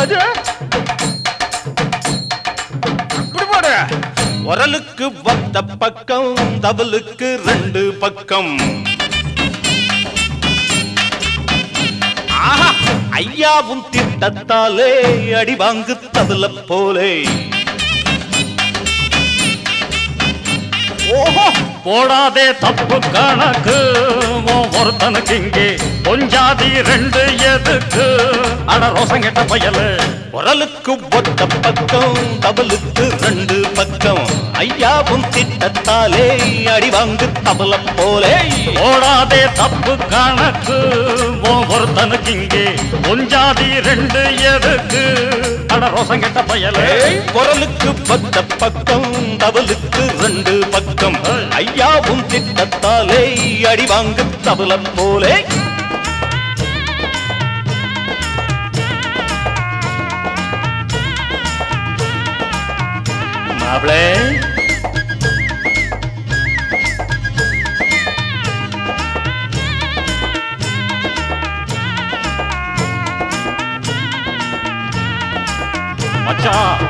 எது இப்படி போடு உரலுக்கு வந்த பக்கம் தவலுக்கு ரெண்டு பக்கம் ஆஹா ஐயாவும் திட்டத்தாலே அடி வாங்கு தவல போலே ஓஹோ போடாதே தப்பு கணக்கு உன் ஒருத்தனுக்கு இங்கே பொஞ்சாதி ரெண்டு எதுக்கு அட ரோசம் கெட்ட பயலு உரலுக்கு ஒத்த பக்கம் தவலுக்கு ரெண்டு பக்கம் ஐயாவும் திட்டத்தாலே அடி வாங்கு தவல போலே போடாதே தப்பு கணக்கு உன் ஒருத்தனுக்கு இங்கே பொஞ்சாதி ரெண்டு எதுக்கு அட ரோசம் கெட்ட பயலு குரலுக்கு பத்த பக்கம் தவலுக்கு ரெண்டு பக்கம் ஐயாவும் திட்டத்தாலே அடி வாங்கு தவல போலே மாப்பிளே மச்சான்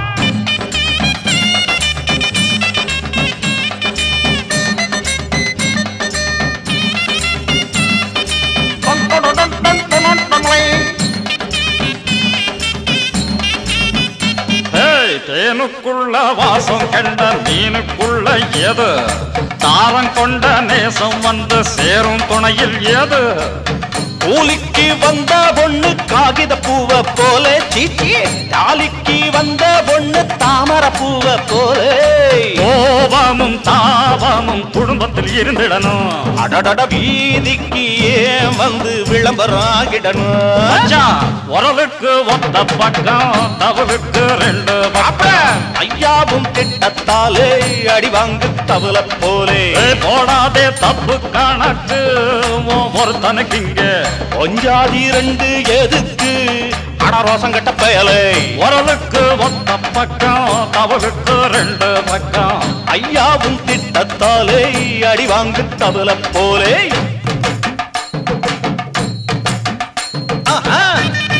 ஏய், தேனுக்குள்ள வாசம் கண்ட மீனுக்குள்ள எது தாரம் கொண்ட நேசம் வந்து சேரும் துணையில் எது கூலிக்கு வந்த பொண்ணு காகித பூவ போல சீச்சி தாலிக்கு வந்த பொண்ணு தாமர பூவ போல கோபமும் தாபமும் குடும்பத்தில் இருந்திடணும் அடடட வீதிக்கு ஏன் வந்து விளம்பரம் ஆகிடணும் மச்சான், உரலுக்கு ஒத்த பக்கம் தவளுக்கு ரெண்டு பக்கம் ஐயாவும் திட்டத்தாலே அடி வாங்கு தவல போலே ஏய், போடாதே தப்பு கணக்கு உன் ஒருத்தனுக்கு இங்க கொஞ்சாதி ரெண்டு எதுக்கு அடரோசம் கட்ட பயலே உரலுக்கு ஒத்த பக்கம் தவளுக்கு ரெண்டு பக்கம் ஐயாவும் திட்டத்தாலே அடி வாங்கு தவல போலே ஆஹா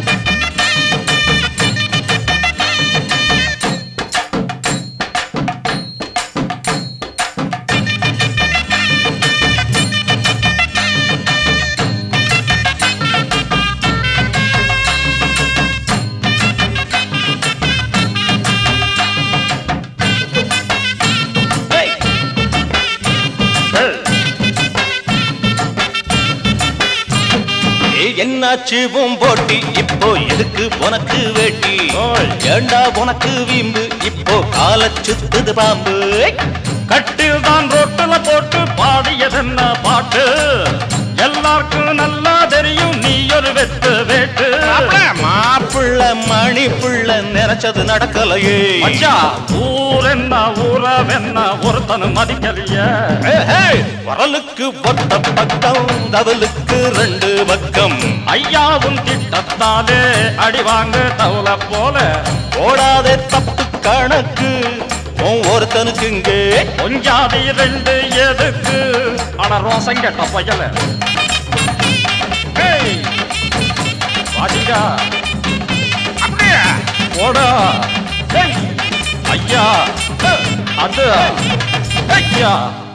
ஏய் ஏய், ஏய், என்னாச்சு உன் போட்டி இப்போ எதுக்கு உனக்கு வேட்டி ஓய். ஏண்டா உனக்கு வீம்பு இப்போ கால சுத்துது பாம்பு கட்டில் தான் ரொட்டுல போட்டு பாடியதென்ன பாட்டு எல்லாருக்கும் நல்லா தெரியும் நீ ஒரு வெட்டு வேட்டு மாப்பிள்ள மணி புள்ள நினைச்சது நடக்கலையே மச்சா ஊர் என்ன ஊரவென்ன ஒருத்தனு மதிக்கலையே ஏய், வரலுக்கு ஒத்த பக்கம் தவலுக்கு ரெண்டு பக்கம் ஐயாவும் திட்டத்தாலே அடி வாங்க தவளை போல ஓடாதே தப்பு கணக்கு உன் ஒருத்தனுக்கு இங்கே கொஞ்சாதி ரெண்டு எதுக்கு ஆனா ரோசம் கெட்ட பயல ஏய், வாடியா போடா ஏய், ஐயா அது ஐயா